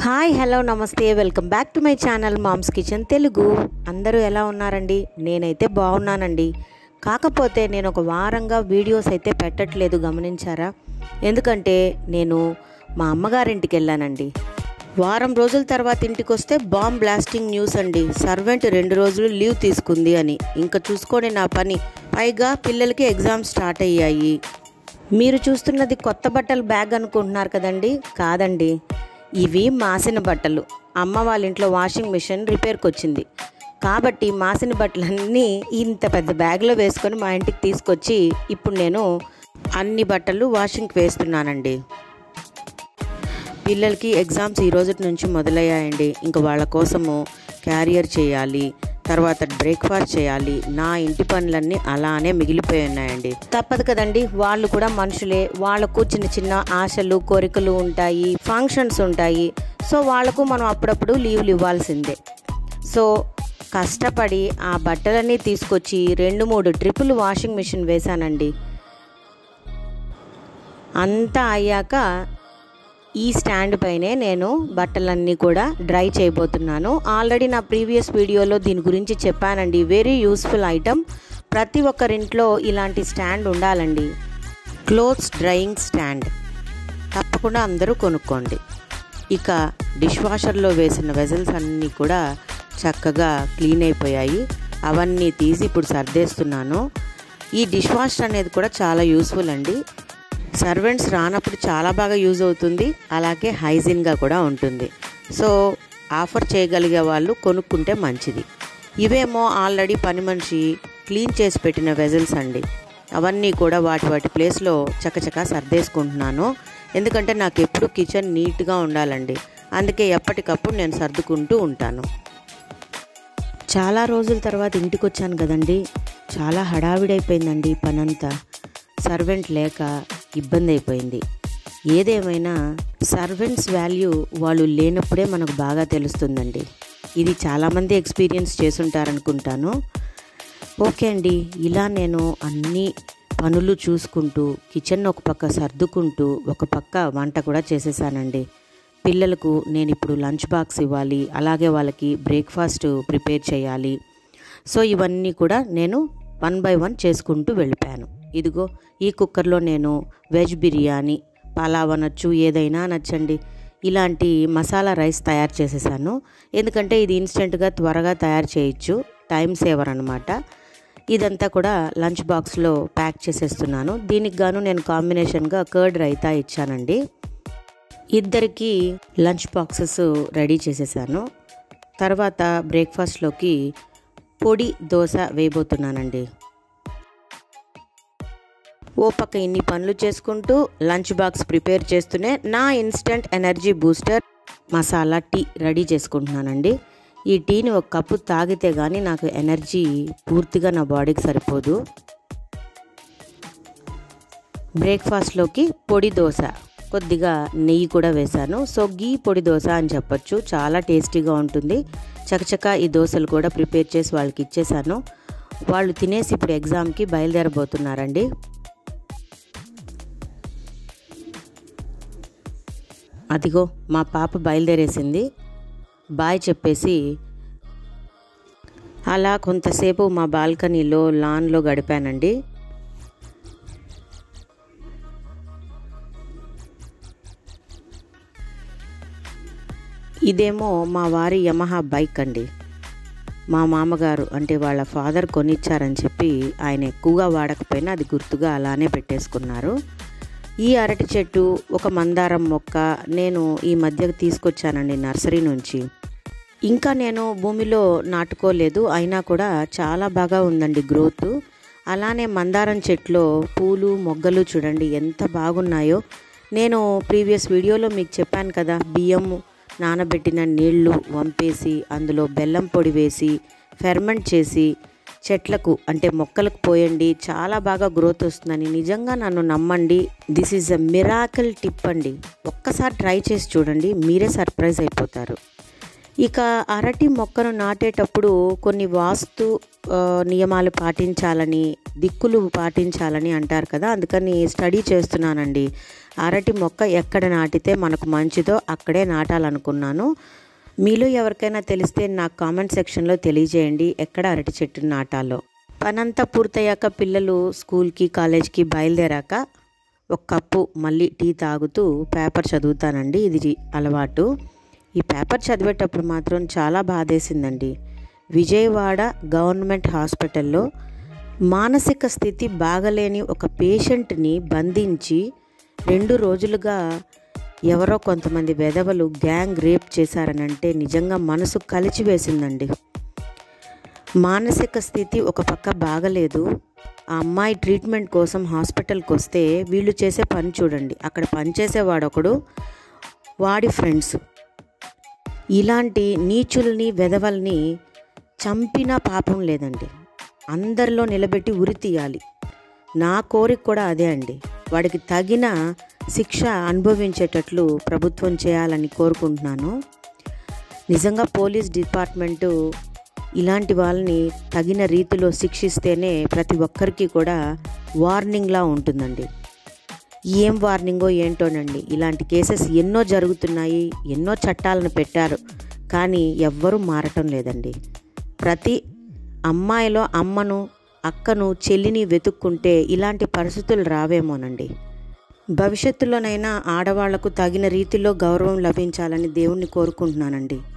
hi hello namaste welcome back to my channel mom's kitchen Telugu అందరూ ఎలా ఉన్నారండి నేనైతే బాగున్నానండి కాకపోతే నేను ఒక వారంగా వీడియోస్ అయితే పెట్టట్లేదు గమనించారా ఎందుకంటే నేను మా అమ్మగారింటికి వెళ్ళానండి వారం రోజుల తర్వాత ఇంటికి వస్తే బాంబ్ బ్లాస్టింగ్ న్యూస్ అండి సర్వెంట్ రెండు రోజులు లీవ్ తీసుకుంది అని ఇంకా చూసుకోండి నా పని పైగా పిల్లలకి ఎగ్జామ్స్ స్టార్ట్ అయ్యాయి మీరు చూస్తున్నది కొత్త బట్టల బ్యాగ్ అనుకుంటున్నారు కదండి కాదండి ఇవి మాసిన బట్టలు అమ్మ వాళ్ళ ఇంట్లో వాషింగ్ మిషన్ రిపేర్కి వచ్చింది కాబట్టి మాసిన బట్టలన్నీ ఇంత పెద్ద బ్యాగ్లో వేసుకొని మా ఇంటికి తీసుకొచ్చి ఇప్పుడు నేను అన్ని బట్టలు వాషింగ్కి వేస్తున్నానండి పిల్లలకి ఎగ్జామ్స్ ఈ రోజు నుంచి మొదలయ్యాయండి ఇంకా వాళ్ళ కోసము క్యారియర్ చేయాలి తర్వాత బ్రేక్ఫాస్ట్ చేయాలి నా ఇంటి పనులన్నీ అలానే మిగిలిపోయి ఉన్నాయండి తప్పదు కదండి వాళ్ళు కూడా మనుషులే వాళ్ళకు చిన్న చిన్న ఆశలు కోరికలు ఉంటాయి ఫంక్షన్స్ ఉంటాయి సో వాళ్ళకు మనం అప్పుడప్పుడు లీవ్లు ఇవ్వాల్సిందే సో కష్టపడి ఆ బట్టలన్నీ తీసుకొచ్చి రెండు మూడు ట్రిప్పులు వాషింగ్ మిషన్ వేశానండి అంతా అయ్యాక ఈ స్టాండ్ పైనే నేను బట్టలన్నీ కూడా డ్రై చేయబోతున్నాను ఆల్రెడీ నా ప్రీవియస్ వీడియోలో దీని గురించి చెప్పానండి వెరీ యూస్ఫుల్ ఐటమ్ ప్రతి ఒక్కరింట్లో ఇలాంటి స్టాండ్ ఉండాలండి క్లోత్స్ డ్రైయింగ్ స్టాండ్ తప్పకుండా అందరూ కొనుక్కోండి ఇక డిష్ వాషర్లో వేసిన వెజల్స్ అన్నీ కూడా చక్కగా క్లీన్ అయిపోయాయి అవన్నీ తీసి ఇప్పుడు సర్దేస్తున్నాను ఈ డిష్ వాషర్ అనేది కూడా చాలా యూస్ఫుల్ అండి సర్వెంట్స్ రానప్పుడు చాలా బాగా యూజ్ అవుతుంది అలాగే హైజీన్గా కూడా ఉంటుంది సో ఆఫర్ చేయగలిగే వాళ్ళు కొనుక్కుంటే మంచిది ఇవేమో ఆల్రెడీ పని మనిషి క్లీన్ చేసి పెట్టిన వెజల్స్ అండి అవన్నీ కూడా వాటి వాటి ప్లేస్లో చకచకా సర్దేసుకుంటున్నాను ఎందుకంటే నాకు ఎప్పుడు కిచెన్ నీట్గా ఉండాలండి అందుకే ఎప్పటికప్పుడు నేను సర్దుకుంటూ ఉంటాను చాలా రోజుల తర్వాత ఇంటికి వచ్చాను కదండి చాలా హడావిడైపోయిందండి ఈ పనంతా సర్వెంట్ లేక ఇబ్బంది అయిపోయింది ఏదేమైనా సర్వెంట్స్ వాల్యూ వాళ్ళు లేనప్పుడే మనకు బాగా తెలుస్తుందండి ఇది చాలామంది ఎక్స్పీరియన్స్ చేసుంటారనుకుంటాను ఓకే అండి ఇలా నేను అన్ని పనులు చూసుకుంటూ కిచెన్ ఒక పక్క సర్దుకుంటూ ఒక పక్క వంట కూడా చేసేసానండి పిల్లలకు నేను ఇప్పుడు లంచ్ బాక్స్ ఇవ్వాలి అలాగే వాళ్ళకి బ్రేక్ఫాస్ట్ ప్రిపేర్ చేయాలి సో ఇవన్నీ కూడా నేను వన్ బై వన్ చేసుకుంటూ వెళ్ళిపోయాను ఇదిగో ఈ కుక్కర్లో నేను వెజ్ బిర్యానీ పలావ్ అనొచ్చు ఏదైనా నచ్చండి ఇలాంటి మసాలా రైస్ తయారు చేసేసాను ఎందుకంటే ఇది ఇన్స్టెంట్గా త్వరగా తయారు చేయొచ్చు టైం సేవర్ అనమాట ఇదంతా కూడా లంచ్ బాక్స్లో ప్యాక్ చేసేస్తున్నాను దీనికి గాను నేను కాంబినేషన్గా కర్డ్ రైతా ఇచ్చానండి ఇద్దరికి లంచ్ బాక్సెస్ రెడీ చేసేసాను తర్వాత బ్రేక్ఫాస్ట్లోకి పొడి దోశ వేయబోతున్నానండి ఓ పక్క ఇన్ని పనులు చేసుకుంటూ లంచ్ బాక్స్ ప్రిపేర్ చేస్తూనే నా instant energy booster masala tea ready చేసుకుంటున్నానండి ఈ టీని ఒక కప్పు తాగితే కానీ నాకు ఎనర్జీ పూర్తిగా నా బాడీకి సరిపోదు బ్రేక్ఫాస్ట్లోకి పొడి దోశ కొద్దిగా నెయ్యి కూడా వేశాను సో గీ పొడి దోశ అని చెప్పొచ్చు చాలా టేస్టీగా ఉంటుంది చకచక ఈ దోశలు కూడా ప్రిపేర్ చేసి వాళ్ళకి ఇచ్చేసాను వాళ్ళు తినేసి ఇప్పుడు ఎగ్జామ్కి బయలుదేరబోతున్నారండి అదిగో మా పాప బయలుదేరేసింది బాయ్ చెప్పేసి అలా కొంతసేపు మా బాల్కనీలో లాన్లో గడిపానండి ఇదేమో మా వారి యమహా బైక్ అండి మా మామగారు అంటే వాళ్ళ ఫాదర్ కొనిచ్చారని చెప్పి ఆయన ఎక్కువగా వాడకపోయినా అది గుర్తుగా అలానే పెట్టేసుకున్నారు ఈ అరటి చెట్టు ఒక మందారం మొక్క నేను ఈ మధ్య తీసుకొచ్చానండి నర్సరీ నుంచి ఇంకా నేను భూమిలో నాటుకోలేదు అయినా కూడా చాలా బాగా ఉందండి గ్రోత్ అలానే మందారం చెట్లో పూలు మొగ్గలు చూడండి ఎంత బాగున్నాయో నేను ప్రీవియస్ వీడియోలో మీకు చెప్పాను కదా బియ్యం నానబెట్టిన నీళ్లు వంపేసి అందులో బెల్లం పొడి వేసి ఫెర్మెంట్ చేసి చెట్లకు అంటే మొక్కలకు పోయండి చాలా బాగా గ్రోత్ వస్తుందని నిజంగా నన్ను నమ్మండి this is a miracle tip అండి ఒక్కసారి ట్రై చేసి చూడండి మీరే సర్ప్రైజ్ అయిపోతారు ఇక అరటి మొక్కను నాటేటప్పుడు కొన్ని వాస్తు ఆ, నియమాలు పాటించాలని దిక్కులు పాటించాలని అంటారు కదా అందుకని స్టడీ చేస్తున్నానండి అరటి మొక్క ఎక్కడ నాటితే మనకు మంచిదో అక్కడే నాటాలనుకున్నాను మీలో ఎవరికైనా తెలిస్తే నాకు కామెంట్ సెక్షన్లో తెలియజేయండి ఎక్కడ అరటి చెట్టు నాటాలో పనంతా పూర్తయ్యాక పిల్లలు స్కూల్కి కాలేజ్కి బయలుదేరాక ఒక కప్పు మళ్ళీ టీ తాగుతూ పేపర్ చదువుతానండి ఇది అలవాటు ఈ పేపర్ చదివేటప్పుడు మాత్రం చాలా బాధేసిందండి విజయవాడ గవర్నమెంట్ హాస్పిటల్లో మానసిక స్థితి బాగలేని ఒక పేషెంట్ని బంధించి రెండు రోజులుగా ఎవరో కొంతమంది వెధవలు గ్యాంగ్ రేప్ చేశారనంటే నిజంగా మనసు కలిచివేసిందండి మానసిక స్థితి ఒక పక్క బాగలేదు ఆ అమ్మాయి ట్రీట్మెంట్ కోసం హాస్పిటల్కి వస్తే వీళ్ళు చేసే పని చూడండి అక్కడ పనిచేసేవాడు ఒకడు వాడి ఫ్రెండ్స్ ఇలాంటి నీచుల్ని వెధవల్ని చంపినా పాపం లేదండి అందరిలో నిలబెట్టి ఉరి తీయాలి నా కోరిక కూడా అదే అండి వాడికి తగిన శిక్ష అనుభవించేటట్లు ప్రభుత్వం చేయాలని కోరుకుంటున్నాను నిజంగా పోలీస్ డిపార్ట్మెంటు ఇలాంటి వాళ్ళని తగిన రీతిలో శిక్షిస్తేనే ప్రతి ఒక్కరికి కూడా వార్నింగ్లా ఉంటుందండి ఏం వార్నింగో ఏంటోనండి ఇలాంటి కేసెస్ ఎన్నో జరుగుతున్నాయి ఎన్నో చట్టాలను పెట్టారు కానీ ఎవ్వరూ మారటం లేదండి ప్రతి అమ్మాయిలో అమ్మను అక్కను చెల్లిని వెతుక్కుంటే ఇలాంటి పరిస్థితులు రావేమోనండి భవిష్యత్తులోనైనా ఆడవాళ్లకు తగిన రీతిలో గౌరవం లభించాలని దేవుణ్ణి కోరుకుంటున్నానండి